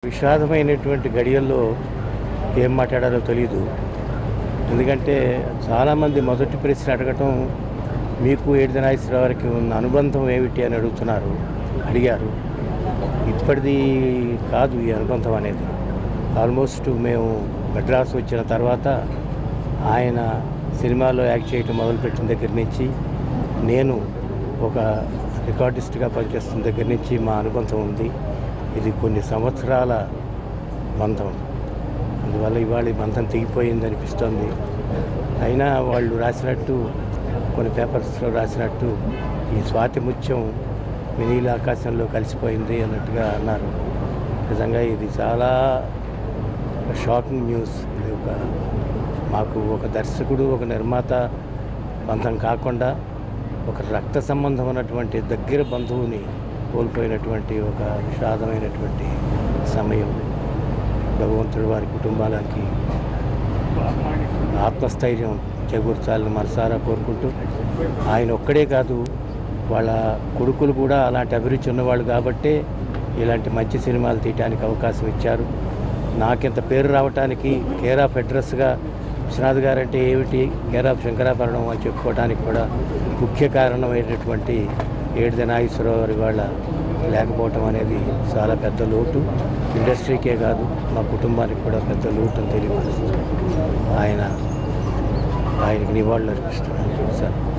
విషాదమైనటువంటి గడియల్లో ఏం మాట్లాడాలో తెలియదు ఎందుకంటే చాలామంది మొదటి ప్రశ్న అడగటం మీకు ఏడిద నాగేశ్వరరావు గారికి ఉన్న అనుబంధం ఏమిటి అని అడుగుతున్నారు అడిగారు ఇప్పటిది కాదు ఈ అనుబంధం అనేది ఆల్మోస్ట్ మేము మెడ్రాస్ వచ్చిన తర్వాత ఆయన సినిమాలో యాక్ట్ చేయటం మొదలుపెట్టిన దగ్గర నుంచి నేను ఒక రికార్డిస్ట్గా పనిచేస్తున్న దగ్గర నుంచి మా అనుబంధం ఉంది ఇది కొన్ని సంవత్సరాల బంధం అందువల్ల ఇవాళ ఈ బంధం తెగిపోయింది అనిపిస్తోంది అయినా వాళ్ళు రాసినట్టు కొన్ని పేపర్స్లో రాసినట్టు ఈ స్వాతి ముత్యం వినీల ఆకాశంలో కలిసిపోయింది అన్నట్టుగా అన్నారు నిజంగా ఇది చాలా షాకింగ్ న్యూస్ ఇది ఒక మాకు ఒక దర్శకుడు ఒక నిర్మాత బంధం కాకుండా ఒక రక్త సంబంధం ఉన్నటువంటి దగ్గర బంధువుని కోల్పోయినటువంటి ఒక విషాదమైనటువంటి సమయం భగవంతుడు వారి కుటుంబాలకి ఆత్మస్థైర్యం చేకూర్చాలని మనసారా కోరుకుంటూ ఆయన ఒక్కడే కాదు వాళ్ళ కొడుకులు కూడా అలాంటి అభిరుచి ఉన్నవాళ్ళు కాబట్టే ఇలాంటి మంచి సినిమాలు తీయడానికి అవకాశం ఇచ్చారు నాకింత పేరు రావటానికి కేర్ ఆఫ్ అడ్రస్గా విశ్వనాథ్ గారు అంటే ఏమిటి కేర్ ఆఫ్ శంకరాభరణం అని చెప్పుకోవడానికి కూడా ముఖ్య కారణమైనటువంటి ఏడు నాగేశ్వరరావు గారి వాళ్ళ లేకపోవటం అనేది చాలా పెద్ద లోటు ఇండస్ట్రీకే కాదు మా కుటుంబానికి కూడా పెద్ద లోటు అని తెలియపరుస్తూ ఆయన ఆయనకి నివాళులు అర్పిస్తున్నాను సార్